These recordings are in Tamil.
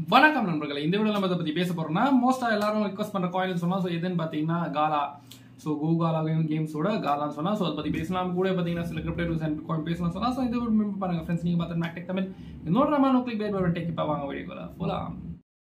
வணக்கம் நண்பர்களே இந்த வீடியோ நம்ம இதை பத்தி பேச போறோம்னா மோஸ்டா எல்லாரும் ரிக்வஸ்ட் பண்ற காயின் சொன்னா ஸோ எதுன்னு பாத்தீங்கன்னா காலா ஸோ கூகாலா கேம்ஸோட காலான்னு சொன்னா ஸோ அதை பத்தி பேசலாம் கூட பாத்தீங்கன்னா சில கிரிப்டோ நியூஸ் அண்ட் காயின் பேசலாம் சொன்னா ஸோ இந்த வீடியோ பாருங்க ஃப்ரெண்ட்ஸ் நீங்க பார்த்து மேக்டெக் தமிழ் இன்னொரு நம்ம நோ கிளிக் பேர் டெக் இப்போ வாங்க வீடியோ போலாம்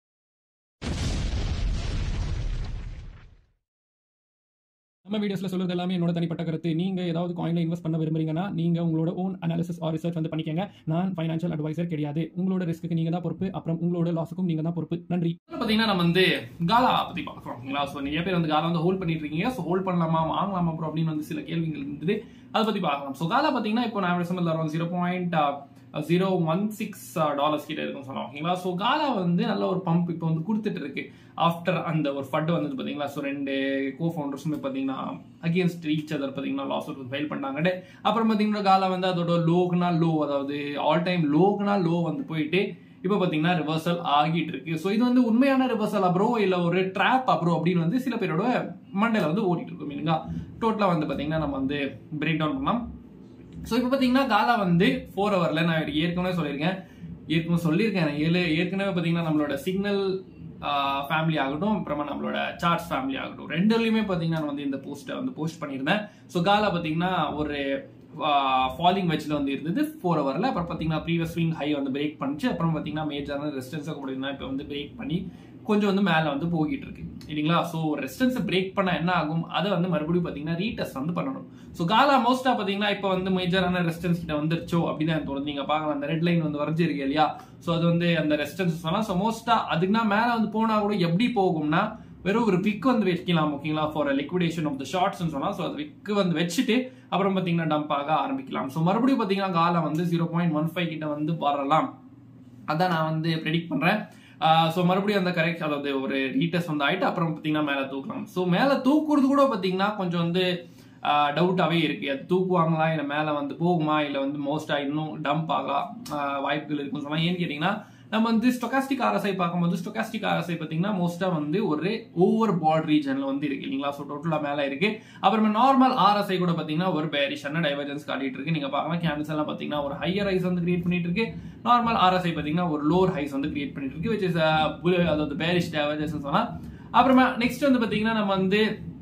நம்ம வீடியோஸ்ல சொல்றது எல்லாமே என்னோட தனிப்பட்ட கருத்து நீங்க ஏதாவது காயின்ல இன்வெஸ்ட் பண்ண விரும்புறீங்கன்னா நீங்க உங்களோட ஓன் அனாலிசிஸ் ஆர் ரிசர்ச் வந்து பண்ணிக்கங்க நான் ஃபைனான்ஷியல் அட்வைசர் கிடையாது உங்களோட ரிஸ்க்கு நீங்க தான் பொறுப்பு அப்புறம் உங்களோட லாஸுக்கும் நீங்க தான் பொறுப்பு நன்றி பாத்தீங்கன்னா நம்ம வந்து காலா பத்தி பார்க்கலாம் ஓகேங்களா ஸோ நிறைய பேர் வந்து காலா வந்து ஹோல்ட் பண்ணிட்டு இருக்கீங்க ஸோ ஹோல்ட் பண்ணலாமா வாங்கலாமா அப்புறம் அப்படின்னு வந்து சில கேள்விகள் இருந்தது அதை பத்தி பார்க்கலாம் ஸோ காலா பாத்தீங்கன்னா இப்போ நான் சம்பளம் around zero point zero one six dollars கிட்ட இருக்குன்னு சொன்னோம் ஓகேங்களா ஸோ காலா வந்து நல்ல ஒரு பம்ப் இப்போ வந்து கொடுத்துட்டு இருக்கு ஆஃப்டர் அந்த ஒரு ஃபட் வந்தது பார்த்தீங்களா ஸோ ரெண்டு கோ ஃபவுண்டர்ஸுமே பார்த்தீங்கன்னா அகேன்ஸ்ட் ரீச் அதர் பார்த்தீங்கன்னா லாஸ் அவுட் ஃபைல் பண்ணாங்க அப்புறம் பார்த்தீங்கன்னா காலா வந்து அதோட லோக்குனா லோ அதாவது ஆல் டைம் லோக்குனா லோ வந்து போயிட்டு இப்போ பார்த்தீங்கன்னா ரிவர்சல் ஆகிட்டு இருக்கு ஸோ இது வந்து உண்மையான ரிவர்சல் அப்ரோ இல்லை ஒரு ட்ராப் அப்ரோ அப்படின்னு வந்து சில பேரோட மண்டையில் வந்து ஓடிட்டு இருக்கும் மீனுங்க டோட்டலாக வந்து பார்த்தீங்கன்னா நம்ம வந்து பிரேக் டவுன் பண்ணலாம் ஸோ இப்போ பார்த்தீங்கன்னா காலா வந்து ஃபோர் ஹவரில் நான் ஏற்கனவே சொல்லியிருக்கேன் ஏற்கனவே சொல்லியிருக்கேன் ஏழு ஏற்கனவே பார்த்தீங்கன்னா நம்மளோட சிக்னல் ஃபேமிலி ஆகட்டும் அப்புறமா நம்மளோட சார்ட்ஸ் ஃபேமிலி ஆகட்டும் ரெண்டுலையுமே பார்த்தீங்கன்னா நான் வந்து இந்த போஸ்ட்டை வந்து போஸ்ட் பண்ணியிருந்தேன் ஸோ காலா பார்த்தீங்கன்னா ஒரு ஃபாலிங் வெச்சில் வந்து இருந்தது ஃபோர் ஹவரில் அப்புறம் பார்த்தீங்கன்னா ப்ரீவியஸ் ஸ்விங் ஹை வந்து பிரேக் பண்ணிச்சு அப்புறம் பார்த்தீங்கன்னா மேஜரான ரெசிஸ்டன்ஸை பார்த்தீங்கன்னா இப்போ வந்து பிரேக் பண்ணி கொஞ்சம் வந்து மேலே வந்து போகிட்டு இருக்கு இல்லைங்களா ஸோ ரெசிஸ்டன்ஸை பிரேக் பண்ண என்ன ஆகும் அதை வந்து மறுபடியும் பார்த்தீங்கன்னா ரீடெஸ்ட் வந்து பண்ணணும் ஸோ காலா மோஸ்டா பார்த்தீங்கன்னா இப்போ வந்து மேஜரான ரெசிஸ்டன்ஸ் கிட்ட வந்துருச்சோ அப்படின்னு எனக்கு தோணுது நீங்க பார்க்கலாம் அந்த ரெட் லைன் வந்து வரைஞ்சிருக்கு இல்லையா ஸோ அது வந்து அந்த ரெசிஸ்டன்ஸ் சொன்னா ஸோ மோஸ்டா அதுக்குன்னா மேலே வந்து போனா கூட எப்படி போகும்னா வெறும் ஒரு பிக் வந்து வைக்கலாம் ஓகேங்களா for liquidation of the shorts சொன்னா ஸோ அது விக்கு வந்து வச்சுட்டு அப்புறம் பார்த்தீங்கன்னா டம்ப் ஆக ஆரம்பிக்கலாம் ஸோ மறுபடியும் பார்த்தீங்கன்னா காலம் வந்து ஜீரோ பாயிண்ட் ஒன் ஃபைவ் கிட்ட வந்து வரலாம் அதான் நான் வந்து ப்ரெடிக்ட் பண்றேன் ஸோ மறுபடியும் அந்த கரெக்ட் அதாவது ஒரு ரீடெஸ்ட் வந்து ஆயிட்டு அப்புறம் பார்த்தீங்கன்னா மேலே தூக்கலாம் ஸோ மேலே தூக்குறது கூட பார்த்தீங்கன்னா கொஞ்சம் வந்து டவுட்டாகவே இருக்கு அது தூக்குவாங்களா இல்லை மேலே வந்து போகுமா இல்லை வந்து மோஸ்ட்டாக இன்னும் டம்ப் ஆகலாம் வாய்ப்புகள் இருக்குன்னு சொல்லலாம் ஏன்னு கேட்டிங்கன்னா நம்ம வந்து ஸ்டொகாஸ்டிக் ஆர்எஸ்ஐ பார்க்கும்போது ஸ்டொகாஸ்டிக் ஆர்எஸ்ஐ பார்த்தீங்கன்னா மோஸ்ட்டாக வந்து ஒரு ஓவர் பாட் ரீஜனில் வந்து இருக்கு இல்லைங்களா ஸோ டோட்டலாக மேலே இருக்கு அப்புறமா நார்மல் ஆர்எஸ்ஐ கூட பார்த்தீங்கன்னா ஒரு பேரிஷான டைவர்ஜன்ஸ் காட்டிட்டு இருக்கு நீங்கள் பார்க்கலாம் கேண்டில்ஸ் எல்லாம் பார்த்தீங்கன்னா ஒரு ஹையர் ஹைஸ் வந்து கிரியேட் பண்ணிட்டு இருக்கு நார்மல் ஆர்எஸ்ஐ பார்த்தீங்கன்னா ஒரு லோவர் ஹைஸ் வந்து கிரியேட் பண்ணிட்டு இருக்கு விச் இஸ் அதாவது பேரிஷ் டைவர்ஜன்ஸ் சொல்லலாம் அப்புறமா நெக்ஸ்ட் வந்து பார்த்தீங்கன்னா நம்ம வந்து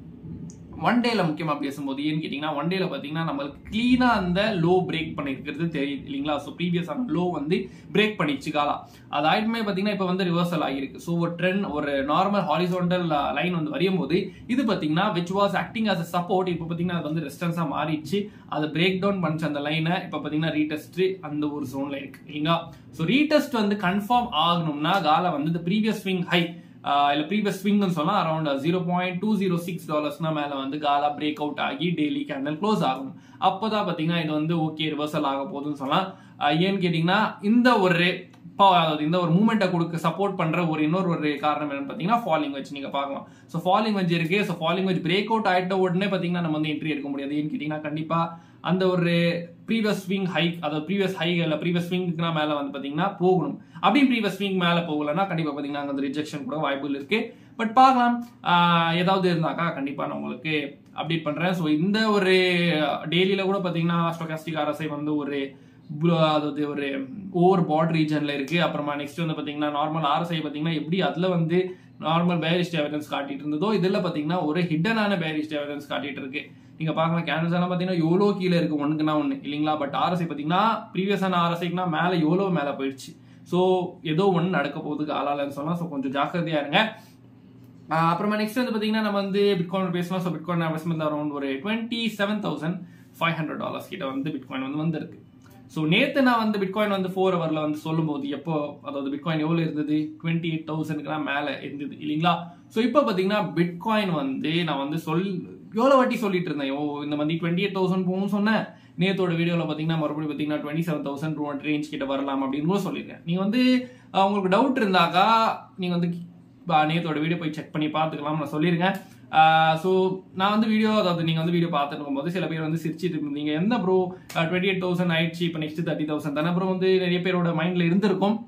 ஒன் டேல முக்கியமா பேசும்போது ஏன்னு கேட்டீங்கன்னா ஒன் டேல பாத்தீங்கன்னா நம்மளுக்கு கிளீனா அந்த லோ பிரேக் பண்ணிருக்கிறது தெரியுது இல்லைங்களா ஸோ ப்ரீவியஸ் ஆன லோ வந்து பிரேக் பண்ணிச்சு காலா அது ஆயிட்டுமே பாத்தீங்கன்னா இப்போ வந்து ரிவர்சல் ஆகிருக்கு ஸோ ஒரு ட்ரெண்ட் ஒரு நார்மல் ஹாரிசோண்டல் லைன் வந்து வரையும் போது இது பாத்தீங்கன்னா which was acting as a support இப்போ பாத்தீங்கன்னா அது வந்து ரெஸ்டன்ஸா மாறிடுச்சு அதை பிரேக் டவுன் பண்ணிச்சு அந்த லைனை இப்போ பாத்தீங்கன்னா ரீடெஸ்ட் அந்த ஒரு ஜோன்ல இருக்கு இல்லைங்களா ஸோ ரீடெஸ்ட் வந்து கன்ஃபார்ம் ஆகணும்னா காலா வந்து இந்த ப்ரீவியஸ் ஸ்விங் ஹை இல்ல ப்ரீவியஸ் ஸ்விங்னு சொல்லலாம் around zero point two zero six டாலர்ஸ்னா மேல வந்து காலா பிரேக் அவுட் ஆகி டெய்லி கேண்டல் க்ளோஸ் ஆகும் அப்போதான் பாத்தீங்கன்னா இது வந்து ஓகே ரிவர்சல் ஆக போகுதுன்னு சொல்லலாம் ஏன்னு கேட்டீங்கன்னா இந்த ஒரு அதாவது இந்த ஒரு மூமெண்ட்டை கொடுக்க சப்போர்ட் பண்ற ஒரு இன்னொரு ஒரு காரணம் என்னன்னு பாத்தீங்கன்னா ஃபாலிங் வச்சு நீங்க பார்க்கலாம் ஸோ ஃபாலிங் வச்சு இருக்கு ஸோ ஃபாலிங் வச்சு பிரேக் அவுட் ஆயிட்ட உடனே பாத்தீங்கன்னா நம்ம வந்து என்ட்ரி எடுக்க முடியாது ஏன்னு கேட்டீங்கன்னா கண்டிப்பா அந்த ஒரு ப்ரீவியஸ் ஸ்விங் ஹை அதாவது ப்ரீவியஸ் ஹை இல்லை ப்ரீவியஸ் ஸ்விங்க்குனா மேலே வந்து பார்த்தீங்கன்னா போகணும் அப்படியும் ப்ரீவியஸ் ஸ்விங் மேலே போகலன்னா கண்டிப்பாக பார்த்தீங்கன்னா அங்கே வந்து ரிஜெக்ஷன் கூட வாய்ப்புகள் இருக்கு பட் பார்க்கலாம் ஏதாவது இருந்தாக்கா கண்டிப்பாக நான் உங்களுக்கு அப்டேட் பண்ணுறேன் ஸோ இந்த ஒரு டெய்லியில் கூட பார்த்தீங்கன்னா ஸ்டோகாஸ்டிக் அரசை வந்து ஒரு அதாவது ஒரு ஓவர் பாட் ரீஜன்ல இருக்கு அப்புறமா நெக்ஸ்ட் வந்து பாத்தீங்கன்னா நார்மல் ஆர்எஸ்ஐ பாத்தீங்கன்னா எப்படி அதுல வந்து நார்மல் பேரிஸ்ட் எவிடன்ஸ் காட்டிட்டு இருந்ததோ இதுல பாத்தீங்கன்னா ஒரு ஹிடனான பேரிஸ்ட் எவிடன்ஸ் காட்டிட்டு இருக்கு நீங்க பாக்கலாம் கேண்டல்ஸ் எல்லாம் பாத்தீங்கன்னா எவ்வளோ கீழே இருக்கு ஒன்றுக்குனா ஒன்று இல்லைங்களா பட் ஆர்எஸ்ஐ பாத்தீங்கன்னா ப்ரீவியஸான ஆர்எஸ்ஐக்குனா மேல எவ்வளோ மேல போயிடுச்சு ஸோ ஏதோ ஒன்று நடக்க போகுதுக்கு ஆளாலன்னு சொல்லலாம் ஸோ கொஞ்சம் ஜாக்கிரதையா இருங்க அப்புறமா நெக்ஸ்ட் வந்து பாத்தீங்கன்னா நம்ம வந்து பிட்காயின் பேசலாம் ஸோ பிட்காயின் இன்வெஸ்ட்மெண்ட் அரௌண்ட் ஒரு twenty seven thousand five hundred dollars கிட்ட வந்து பிட்காயின் வந்து வந்திருக்கு ஸோ நேற்று நான் வந்து பிட்காயின் வந்து ஃபோர் ஹவரில் வந்து சொல்லும்போது எப்போ அதாவது பிட்காயின் எவ்வளோ இருந்தது டுவெண்ட்டி எயிட் தௌசண்ட்க்குலாம் மேலே இருந்தது இல்லைங்களா ஸோ இப்போ பார்த்தீங்கன்னா பிட்காயின் வந்து நான் வந்து சொல் எவ்வளோ வாட்டி சொல்லிட்டு இருந்தேன் ஓ இந்த மாதிரி டுவெண்ட்டி எயிட் தௌசண்ட் போகும் சொன்னேன் நேத்தோட வீடியோவில் பார்த்தீங்கன்னா மறுபடியும் பார்த்தீங்கன்னா twenty seven thousand two hundred range கிட்ட வரலாம் அப்படின்னு கூட சொல்லியிருக்கேன் நீங்கள் வந்து உங்களுக்கு டவுட் இருந்தாக்கா நீங்கள் வந்து நேத்தோட வீடியோ போய் செக் பண்ணி பார்த்துக்கலாம் நான் சொல்லியிருக்கேன் ஸோ நான் வந்து வீடியோ அதாவது நீங்கள் வந்து வீடியோ பார்த்துட்டு இருக்கும்போது சில பேர் வந்து சிரிச்சிட்டு இருந்தீங்க எந்த ப்ரோ டுவெண்ட்டி எயிட் தௌசண்ட் ஆயிடுச்சு இப்போ நெக்ஸ்ட் தேர்ட்டி தௌசண்ட் தானே அப்புறம் வந்து நிறைய பேரோட மைண்டில் இருந்திருக்கும்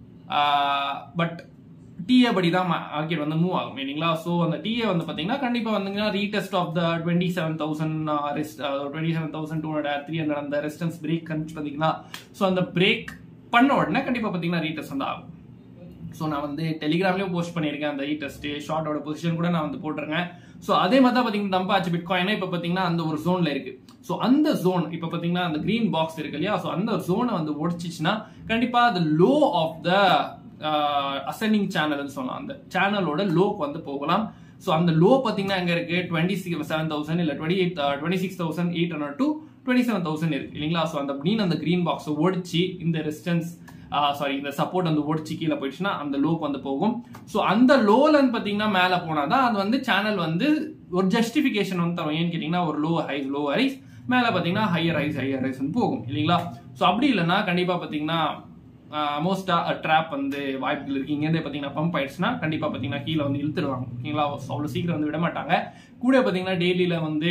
பட் டிஏ படி தான் மார்க்கெட் வந்து மூவ் ஆகும் இல்லைங்களா ஸோ அந்த டிஏ வந்து பார்த்தீங்கன்னா கண்டிப்பாக வந்துங்கன்னா retest of the twenty seven thousand rest twenty seven thousand two hundred three hundred அந்த ரெஸ்டன்ஸ் பிரேக் கணிச்சு பார்த்தீங்கன்னா ஸோ அந்த பிரேக் பண்ண உடனே கண்டிப்பாக பார்த்தீங்கன்னா ரீடெஸ்ட் வந்து ஆகும் ஸோ நான் வந்து டெலிகிராம்லயும் போஸ்ட் பண்ணியிருக்கேன் அந்த இ டெஸ்ட் ஷார்ட்டோட பொசிஷன் கூட நான் வந்து போட்டிருக்கேன் ஸோ அதே மாதிரி தான் பார்த்தீங்கன்னா டம்ப் ஆச்சு பிட்காயினா இப்போ பார்த்தீங்கன்னா அந்த ஒரு ஜோன்ல இருக்கு ஸோ அந்த ஜோன் இப்போ பார்த்தீங்கன்னா அந்த கிரீன் பாக்ஸ் இருக்கு இல்லையா ஸோ அந்த ஜோனை வந்து உடச்சிச்சுன்னா கண்டிப்பாக அந்த லோ ஆஃப் த அசெண்டிங் சேனல்னு சொல்லலாம் அந்த சேனலோட லோக்கு வந்து போகலாம் ஸோ அந்த லோ பார்த்தீங்கன்னா எங்க இருக்கு டுவெண்ட்டி சிக்ஸ் செவன் தௌசண்ட் இல்லை twenty eight twenty six thousand eight hundred to twenty seven thousand இருக்கு இல்லைங்களா ஸோ அந்த மீன் அந்த கிரீன் பாக்ஸ் ஓடிச்சு இந்த ரெசிஸ்டன்ஸ் சாரி இந்த சப்போர்ட் வந்து ஓடிச்சு கீழே போயிடுச்சுன்னா அந்த லோக்கு வந்து போகும் ஸோ அந்த லோலன்னு பார்த்தீங்கன்னா மேலே போனாதான் அது வந்து சேனல் வந்து ஒரு ஜஸ்டிஃபிகேஷன் வந்து தரும் ஏன்னு கேட்டிங்கன்னா ஒரு லோ ஹைஸ் லோ ஹைஸ் மேலே பார்த்தீங்கன்னா ஹையர் ஹைஸ் ஹையர் ஹைஸ் போகும் இல்லைங்களா ஸோ அப்படி இல்லைன்னா கண்டிப்பாக பார்த்தீங்கன்னா மோஸ்டா ட்ராப் வந்து வாய்ப்புகள் இருக்கு இங்கேருந்தே பார்த்தீங்கன்னா பம்ப் ஆயிடுச்சுன்னா கண்டிப்பாக பார்த்தீங்கன்னா கீழே வந்து இழுத்துருவாங்க ஓகேங்களா அவ்வளோ சீக்கிரம் வந்து விட மாட்டாங்க கூட பார்த்தீங்கன்னா டெய்லியில் வந்து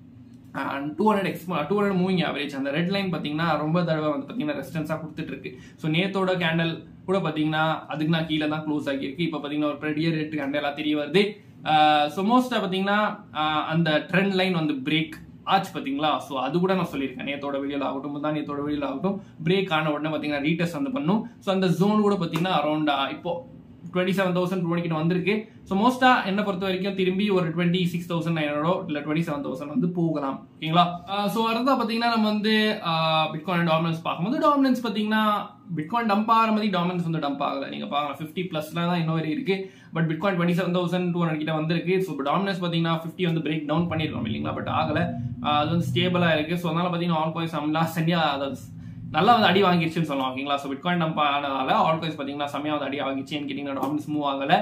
two hundred x two hundred moving average அந்த ரெட் லைன் பார்த்தீங்கன்னா ரொம்ப தடவை வந்து பார்த்தீங்கன்னா ரெசிஸ்டன்ஸாக கொடுத்துட்டு இருக்கு ஸோ நேத்தோட கேண்டல் கூட பார்த்தீங்கன்னா அதுக்கு நான் கீழே தான் க்ளோஸ் ஆகியிருக்கு இப்போ பார்த்தீங்கன்னா ஒரு பெரிய ரேட் கேண்டலாக தெரிய வருது ஸோ மோஸ்ட்டாக பார்த்தீங்கன்னா அந்த ட்ரெண்ட் லைன் வந்து பிரேக் ஆச்சு பார்த்தீங்களா ஸோ அது கூட நான் சொல்லியிருக்கேன் நேத்தோட வீடியோவில் ஆகட்டும் தான் நேத்தோட வீடியோவில் ஆகட்டும் பிரேக் ஆன உடனே பார்த்தீங்கன்னா ரீடெஸ்ட் வந்து பண்ணும் ஸோ அந்த ஜோன் கூட பார்த்தீங்கன்னா அரௌண்ட் இப்போ டுவெண்ட்டி செவன் தௌசண்ட் டுவெண்ட்டி வந்திருக்கு ஸோ மோஸ்டா என்ன பொறுத்த வரைக்கும் திரும்பி ஒரு டுவெண்ட்டி சிக்ஸ் தௌசண்ட் நைன் ஹண்ட்ரடோ இல்லை டுவெண்ட்டி செவன் தௌசண்ட் வந்து போகலாம் ஓகேங்களா ஸோ அடுத்தா பார்த்தீங்கன்னா நம்ம வந்து பிட்காயின் டாமினன்ஸ் பார்க்கும்போது டாமினன்ஸ் பார்த்தீங்கன்னா பிட்காயின் டம்ப் ஆகிற மாதிரி டாமினன்ஸ் வந்து டம்ப் ஆகல நீங்க பாக்கலாம் ஃபிஃப்டி பிளஸ்ல தான் இன்னும் வரை இருக்கு but Bitcoin twenty seven thousand two hundred கிட்ட வந்திருக்கு ஸோ டாமினன்ஸ் பார்த்தீங்கன்னா ஃபிஃப்டி வந்து பிரேக் டவுன் பண்ணிருக்கோம் இல்லைங்களா பட் ஆகல அது வந்து ஸ்டேபிளா இருக்கு ஸோ அதனால பார்த்தீங்கன்னா ஆல் காயின்ஸ் அம்லாம் சரியா அதாவது நல்லா வந்து அடி வாங்கிடுச்சுன்னு சொல்லலாம் ஓகேங்களா ஸோ பிட்காயின் டம்ப் ஆனதால ஆல் காயின்ஸ் பார்த்தீங்கன்னா செம்மையா வந்து அடி வாங்கிச்சுன்னு கேட்டிங்கன்னா டாமினன்ஸ் மூவ் ஆகல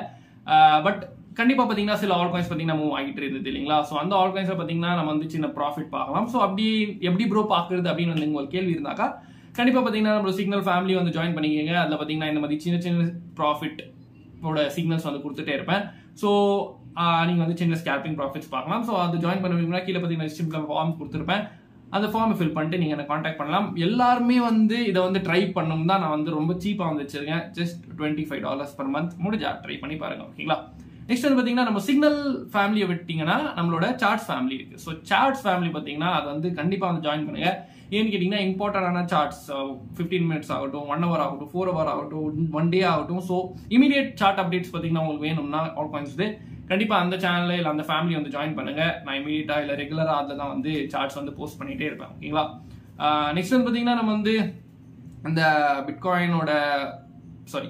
பட் கண்டிப்பா பாத்தீங்கன்னா சில ஆல் காயின்ஸ் பாத்தீங்கன்னா மூவ் ஆகிட்டு இருந்தது இல்லைங்களா ஸோ அந்த ஆல் காயின்ஸ்ல பாத்தீங்கன்னா நம்ம வந்து சின்ன ப்ராஃபிட் பார்க்கலாம் ஸோ அப்படி எப்படி ப்ரோ பாக்குறது அப்படின்னு வந்து உங்களுக்கு கேள்வி இருந்தாக்கா கண்டிப்பா பாத்தீங்கன்னா நம்ம சிக்னல் ஃபேமிலி வந்து ஜாயின் பண்ணிக்கங்க அதுல பாத்தீங்கன்னா இந்த மாதிரி சின்ன சின்ன ப்ராஃபிட் ஓட சிக்னல்ஸ் வந்து கொடுத்துட்டே இருப்பேன் ஸோ நீங்க வந்து சின்ன ஸ்கேல்பிங் ப்ராஃபிட்ஸ் பார்க்கலாம் ஸோ அது ஜாயின் பண்ணுவீங்கன்னா கீழே பாத்தீங்கன்னா சிம்பிள் ஃபார்ம் கொடுத்துருப்பேன் அந்த ஃபார்மை ஃபில் பண்ணிட்டு நீங்க என்ன காண்டாக்ட் பண்ணலாம் எல்லாருமே வந்து இதை வந்து ட்ரை பண்ணணும் தான் நான் வந்து ரொம்ப சீப்பா வந்து வச்சிருக்கேன் just twenty five dollars per month முடிஞ்சா ட்ரை பண்ணி பாருங்க ஓகேங்களா நெக்ஸ்ட் வந்து பாத்தீங்கன்னா நம்ம சிக்னல் ஃபேமிலியை விட்டீங்கன்னா நம்மளோட சார்ட்ஸ் ஃபேமிலி இருக்கு ஸோ சார்ட்ஸ் ஃபேமிலி பாத்தீங்கன்னா அது வந்து கண்டிப்பா வந்து ஜாயின் பண்ணுங்க ஏன்னு கேட்டீங்கன்னா இம்பார்ட்டன்டான சார்ட்ஸ் ஃபிஃப்டீன் மினிட்ஸ் ஆகட்டும் ஒன் ஹவர் ஆகட்டும் ஃபோர் ஹவர் ஆகட்டும் ஒன் டே ஆகட்டும் ஸோ இமீடியட் சார்ட் அப்டேட்ஸ் பாத்தீங்கன்னா உங்களுக்கு வேணும்னா ஆல் பாயிண்ட்ஸ் கண்டிப்பா அந்த சேனல்ல இல்ல அந்த ஃபேமிலி வந்து ஜாயின் பண்ணுங்க நான் இமீடியட்டா இல்ல ரெகுலரா அதுல தான் வந்து சார்ட்ஸ் வந்து போஸ்ட் பண்ணிட்டே இருப்பேன் ஓகேங்களா நெக்ஸ்ட் வந்து பாத்தீங்கன்னா நம்ம வந்து அந்த பிட்காயினோட சாரி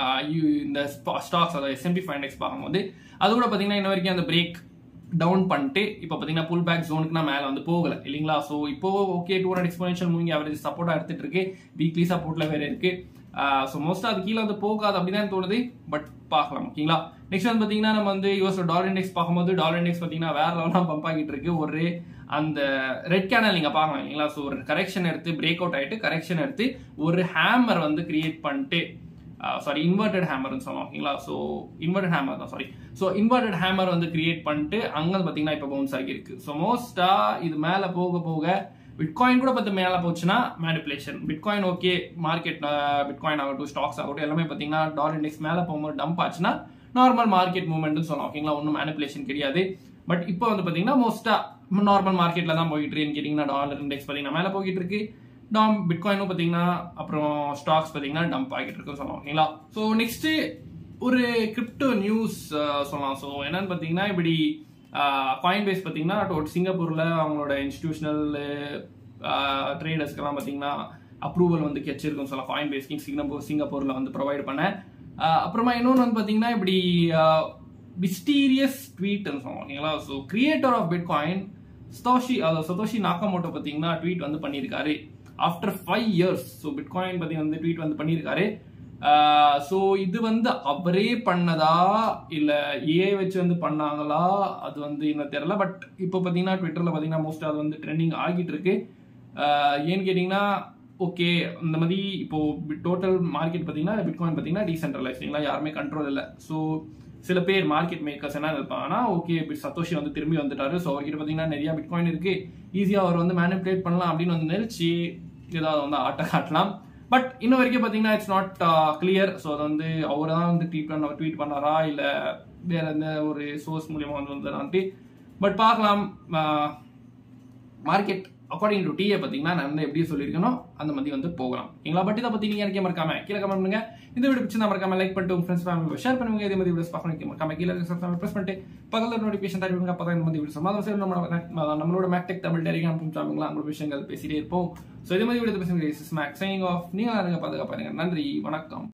இந்த ஸ்டாக்ஸ் அதாவது எஸ்எம்பி ஃபைவ் இண்டெக்ஸ் பார்க்கும்போது அது கூட பாத்தீங்கன்னா இன்ன வரைக்கும் அந்த பிரேக் டவுன் பண்ணிட்டு இப்போ பார்த்தீங்கன்னா புல் பேக் ஜோனுக்கு நான் மேலே வந்து போகல இல்லைங்களா ஸோ இப்போ okay two hundred exponential moving average சப்போர்ட்டாக எடுத்துட்டு இருக்கு வீக்லி சப்போர்ட்ல வேற இருக்கு ஸோ மோஸ்ட்டாக அது கீழே வந்து போகாது அப்படிதான் தோணுது பட் பார்க்கலாம் ஓகேங்களா நெக்ஸ்ட் வந்து பார்த்தீங்கன்னா நம்ம வந்து யூஎஸ் டாலர் இண்டெக்ஸ் பார்க்கும்போது டாலர் இண்டெக்ஸ் பார்த்தீங்கன்னா வேற லெவலாக பம்ப் ஆகிட்டு இருக்கு ஒரு அந்த ரெட் கேனல் நீங்க பார்க்கலாம் இல்லைங்களா ஸோ ஒரு கரெக்ஷன் எடுத்து பிரேக் அவுட் ஆயிட்டு கரெக்ஷன் எடுத்து ஒரு ஹேமர் வந்து கிரியேட் பண்ணிட்டு சாரி இன்வெர்டட் ஹேமர்னு சொல்லலாம் ஓகேங்களா ஸோ இன்வெர்டட் ஹேமர் தான் சாரி ஸோ இன்வெர்டட் ஹேமர் வந்து கிரியேட் பண்ணிட்டு அங்கே பார்த்தீங்கன்னா இப்போ பவுன்ஸ் ஆகியிருக்கு ஸோ மோஸ்டா இது மேலே போக போக பிட்காயின் கூட பார்த்து மேலே போச்சுன்னா manipulation Bitcoin okay market Bitcoin ஆகட்டும் ஸ்டாக்ஸ் ஆகட்டும் எல்லாமே பார்த்தீங்கன்னா டாலர் இண்டெக்ஸ் மேலே போகும்போது டம்ப் ஆச்சுன்னா நார்மல் மார்க்கெட் மூவ்மெண்ட்னு சொல்லலாம் ஓகேங்களா ஒன்றும் மேனிப்புலேஷன் கிடையாது பட் இப்போ வந்து பார்த்தீங்கன்னா மோஸ்டா நார்மல் மார்க்கெட்ல தான் போயிட்டு இருக்குன்னு கேட்டிங்கன்னா டாலர் இண்டெக்ஸ் பார்த்தீங்கன்னா மேலே போயிட்டு இருக்கு டாம் பிட்காயினும் பார்த்தீங்கன்னா அப்புறம் ஸ்டாக்ஸ் பார்த்தீங்கன்னா டம்ப் ஆகிட்டு இருக்குன்னு சொல்லலாம் ஓகேங்களா ஸோ நெக்ஸ்ட் ஒரு கிரிப்டோ நியூஸ் சொல்லலாம் ஸோ என்னன்னு பார்த்தீங்கன்னா இப்படி காயின் பேஸ் பார்த்தீங்கன்னா ஒரு சிங்கப்பூரில் அவங்களோட இன்ஸ்டிடியூஷனல் ட்ரேடர்ஸ்க்கெல்லாம் பார்த்தீங்கன்னா அப்ரூவல் வந்து கிடைச்சிருக்கும் சொல்லலாம் காயின் பேஸ்க்கு சிங்கப்பூர் சிங்கப்பூரில் வந்து ப்ரொவைட் பண்ணேன் அப்புறமா இன்னொன்று வந்து பார்த்தீங்கன்னா இப்படி மிஸ்டீரியஸ் ட்வீட்னு சொல்லுவோம் ஓகேங்களா so creator of Bitcoin Satoshi அதாவது சதோஷி நாக்கமோட்டோ பார்த்தீங்கன்னா ட்வீட் வந்து பண்ணியிருக்காரு after five years so Bitcoin பற்றி வந்து ட்வீட் வந்து பண்ணியிருக்காரு ஸோ இது வந்து அவரே பண்ணதா இல்லை ஏஐ வச்சு வந்து பண்ணாங்களா அது வந்து இன்னும் தெரியல பட் இப்போ பார்த்தீங்கன்னா ட்விட்டரில் பார்த்தீங்கன்னா மோஸ்ட் அது வந்து ட்ரெண்டிங் ஆகிட்டு இருக்கு ஏன்னு கேட்டிங்கன்னா ஓகே இந்த மாதிரி இப்போ டோட்டல் மார்க்கெட் பார்த்தீங்கன்னா பிட்காயின் பார்த்தீங்கன்னா டீசென்ட்ரலைஸ்டிங்களா யாருமே கண்ட்ரோல் இல்லை ஸோ சில பேர் மார்க்கெட் மேக்கர்ஸ் என்ன இருப்பாங்கன்னா ஓகே சத்தோஷி வந்து திரும்பி வந்துட்டாரு ஸோ அவர்கிட்ட பார்த்தீங்கன்னா நிறைய பிட்காயின் இருக்கு ஈஸியாக அவர் வந்து மேனிப்புலேட் பண்ணலாம் அப்படின்னு வந்து நினைச்சு ஏதாவது வந்து ஆட்ட காட்டலாம் பட் இன்ன வரைக்கும் பார்த்தீங்கன்னா இட்ஸ் நாட் கிளியர் ஸோ அது வந்து அவர் தான் வந்து ட்வீட் பண்ண ட்வீட் பண்ணாரா இல்லை வேற எந்த ஒரு சோர்ஸ் மூலியமா வந்து வந்ததான்ட்டு பட் பார்க்கலாம் மார்க்கெட் அக்கார்டிங் டு டீயை பார்த்தீங்கன்னா நான் வந்து எப்படி சொல்லியிருக்கணும் அந்த மாதிரி வந்து போகலாம் ஓகேங்களா பட் இதை பற்றி நீங்கள் எனக்கே மறக்காம கீழே கமெண்ட் பண்ணுங்க இந்த வீடியோ பிடிச்சி மறக்காம லைக் பண்ணிட்டு உங்க ஃப்ரெண்ட்ஸ் ஃபேமிலி ஷேர் பண்ணுங்க இதே மாதிரி வீடியோஸ் பார்க்கணும் மறக்காம கீழே சப்ஸ்கிரைப் பிரஸ் பண்ணிட்டு பக்கத்தில் நோட்டிஃபிகேஷன் தட்டி விடுங்க அப்பதான் இந்த மாதிரி வீடியோஸ் மாதிரி சரி நம்ம நம்மளோட மேக்டெக் தமிழ் டெலிகிராம் சேனல்ல அங்களோட விஷயங்கள் பேசிட்டே இருப்போம் ஸோ இதே மாதிரி வீடியோ பேசுங்க மேக் சைனிங் ஆஃப் நீங்க பாதுகாப்பாருங்க நன்றி வணக்கம்